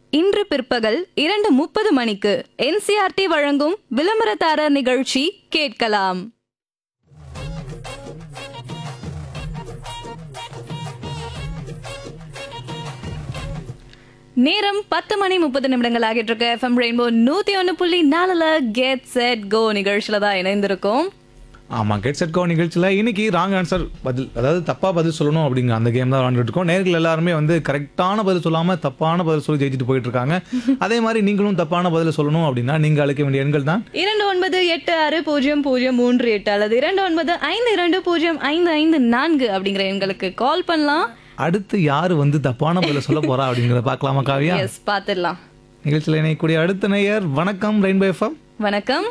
இன்று பிற்பகல் இரண்டு முப்பது மணிக்கு என்சிஆர்டி வழங்கும் விளம்பரதாரர் நிகழ்ச்சி கேட்கலாம் நேரம் பத்து மணி முப்பது நிமிடங்கள் ஆகிட்டு இருக்கு எஃப்எம் ரெயின்போ நூத்தி ஒன்னு புள்ளி நாலுல கெட் செட் கோ நிகழ்ச்சியில தான் இணைந்திருக்கோம் ஆமாம் கெட் செட் கோ நிகழ்ச்சியில் இன்னைக்கு ராங் ஆன்சர் பதில் அதாவது தப்பாக பதில் சொல்லணும் அப்படிங்கிற அந்த கேம் தான் விளாண்டுட்டு இருக்கோம் நேர்கள் எல்லாருமே வந்து கரெக்டான பதில் சொல்லாமல் தப்பான பதில் சொல்லி ஜெயிச்சுட்டு போயிட்டு இருக்காங்க அதே மாதிரி நீங்களும் தப்பான பதில் சொல்லணும் அப்படின்னா நீங்கள் அழைக்க வேண்டிய எண்கள் தான் இரண்டு ஒன்பது எட்டு ஆறு பூஜ்ஜியம் பூஜ்ஜியம் மூன்று எட்டு அல்லது இரண்டு ஒன்பது ஐந்து இரண்டு பூஜ்ஜியம் ஐந்து ஐந்து நான்கு அப்படிங்கிற எண்களுக்கு கால் பண்ணலாம் அடுத்து யார் வந்து தப்பான பதில் சொல்ல போறா அப்படிங்கிறத பார்க்கலாமா காவியா எஸ் பார்த்துடலாம் நிகழ்ச்சியில் இணையக்கூடிய அடுத்த நேயர் வணக்கம் ரெயின்போ எஃப்எம் வணக்கம்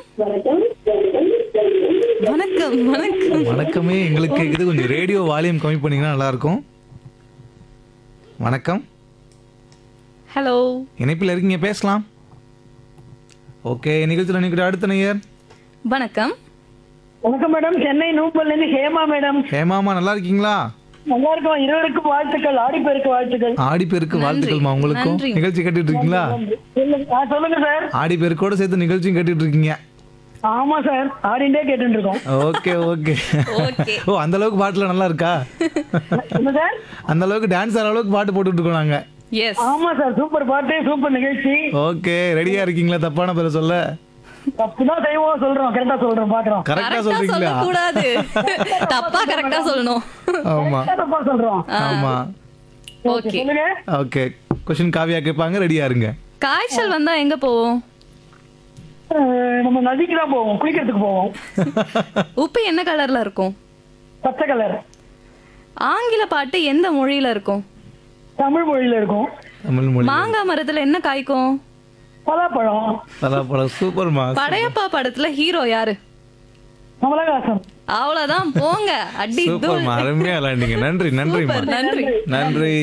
வணக்கம் வணக்கம் வணக்கமே எங்களுக்கு கேக்குது கொஞ்சம் ரேடியோ வால்யூம் கம்மி பண்ணீங்கன்னா நல்லா இருக்கும் வணக்கம் ஹலோ இணைப்பில் இருக்கீங்க பேசலாம் ஓகே நிகழ்ச்சியில் இணையக்கூடிய அடுத்த நேயர் வணக்கம் வணக்கம் மேடம் சென்னை நூம்பல்ல இருந்து ஹேமா மேடம் ஹேமாமா நல்லா இருக்கீங்களா நல்லா இருக்கோம் இருவருக்கும் வாழ்த்துக்கள் ஆடிப்பெருக்கு வாழ்த்துக்கள் ஆடி பேருக்கு வாழ்த்துக்கள்மா உங்களுக்கும் நன்றி. நிகழ்ச்சி கேட்டுட்டு இருக்கீங்களா சொல்லுங்க ஆ, சொல்லுங்க சார் ஆடி பேருக்கோட சேர்த்து நிகழ்ச்சியும் கேட்டுட்டு இருக்கீங்க ஆமா சார் ஆடிண்டே கேட்டுட்டு இருக்கோம் ஓகே ஓகே ஓகே ஓ அந்த அளவுக்கு பாட்டுல நல்லா இருக்கா என்ன சார் அந்த அளவுக்கு டான்ஸ் ஆடுற அளவுக்கு பாட்டு போட்டுட்டு இருக்கோம் நாங்க எஸ் ஆமா சார் சூப்பர் பாட்டு சூப்பர் நிகழ்ச்சி ஓகே ரெடியா இருக்கீங்களா தப்பான பேரை சொல்ல தப்புதான் செய்வோம் சொல்றோம் கரெக்டா சொல்றோம் பாக்குறோம் கரெக்டா கரெக்டா சொல்றீங்களா சொல்லக்கூடாது தப்பா கரெக்டா சொல்லணும் ஆமா தப்பா சொல்றோம் ஆமா ஓகே சொல்லுங்க ஓகே கொஸ்டின் காவியா கேட்பாங்க ரெடியா இருங்க காய்ச்சல் வந்தா எங்க போவோம் அஹ், நம்ம நதிக்கு தான் போவோம் குளிக்கிறதுக்கு போவோம் உப்பு என்ன கலர்ல இருக்கும் பச்சை கலர் ஆங்கில பாட்டு எந்த மொழியில இருக்கும் தமிழ் மொழியில இருக்கும் தமிழ் மொழி மாங்காய் மரத்துல என்ன காய்க்கும் பலாப்பழம் பலாப்பழம் சூப்பர் மா படையப்பா படத்துல ஹீரோ யாரு கமலஹாசன் அவ்வளவுதான் போங்க அடி சூப்பர் மா அருமையா விளையாண்டீங்க நன்றி நன்றிமா சூப்பர் நன்றி நன்றி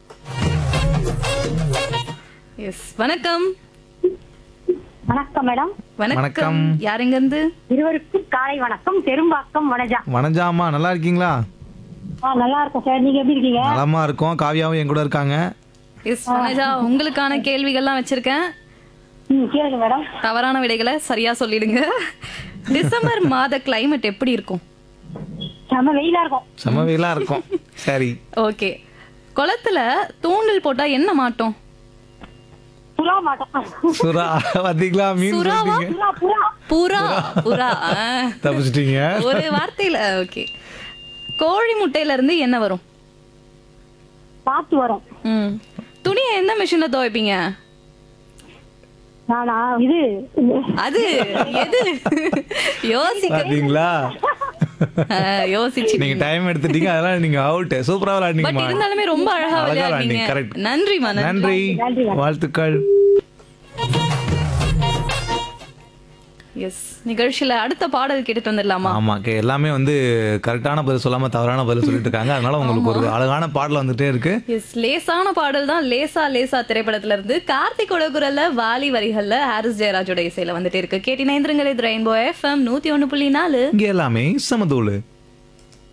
எஸ் வணக்கம் வணக்கம் மேடம் வணக்கம் வணக்கம். யாருங்க இருந்து இருவருக்கும் காலை வணக்கம் பெரும்பாக்கம் வனஜா வனஜாமா நல்லா இருக்கீங்களா ஆ நல்லா இருக்கேன் சார் நீங்க எப்படி இருக்கீங்க நலமா இருக்கோம் காவியாவும் என் கூட இருக்காங்க எஸ் வனஜா உங்களுக்கான கேள்விகள்லாம் வச்சிருக்கேன் ம் கேளுங்க மேடம் தவறான விடைகளை சரியா சொல்லிடுங்க டிசம்பர் மாத கிளைமேட் எப்படி இருக்கும் செம வெயிலா இருக்கும் செம வெயிலா இருக்கும் சரி ஓகே குளத்துல தூண்டில் போட்டா என்ன மாட்டோம் புறா மாட்டோம் சுறா பாத்தீங்களா மீன் சுறாவா? சொல்லிட்டீங்க புறா புறா புறா புறா ஆ. தப்பிச்சிட்டீங்க ஒரு வார்த்தையில ஓகே கோழி முட்டையில இருந்து என்ன வரும் காத்து வரும் ம் துணியை எந்த மிஷின்ல துவைப்பீங்க நானா இது அது எது யோசிக்க பாத்தீங்களா ஆ, யோசிச்சு நீங்க டைம் எடுத்துட்டீங்க அதெல்லாம் நீங்க அவுட் சூப்பரா பட் விளையாடுனீங்கம்மா இருந்தாலுமே ரொம்ப அழகா அழகா விளையாடுறீங்க விளையாடுனீங்க கரெக்ட் நன்றிமா நன்றி நன்றி வாழ்த்துக்கள் எஸ் நிகழ்ச்சியில அடுத்த பாடல் கேட்டுட்டு வந்துடலாமா ஆமா கே எல்லாமே வந்து கரெக்டான பதில் சொல்லாம தவறான பதில் சொல்லிட்டு இருக்காங்க அதனால உங்களுக்கு ஒரு அழகான பாடல் வந்துட்டே இருக்கு எஸ் லேசான பாடல் தான் லேசா லேசா திரைப்படத்துல இருந்து கார்த்திக் குரல்ல வாலி வரிகள்ல ஹாரிஸ் ஜெயராஜோட இசையில வந்துட்டு இருக்கு கேட்டினேந்திரங்களே ரெயின்போ எஃப்எம் நூத்தி ஒண்ணு புள்ளி நாலு இங்க எல்லாமே சமதூளு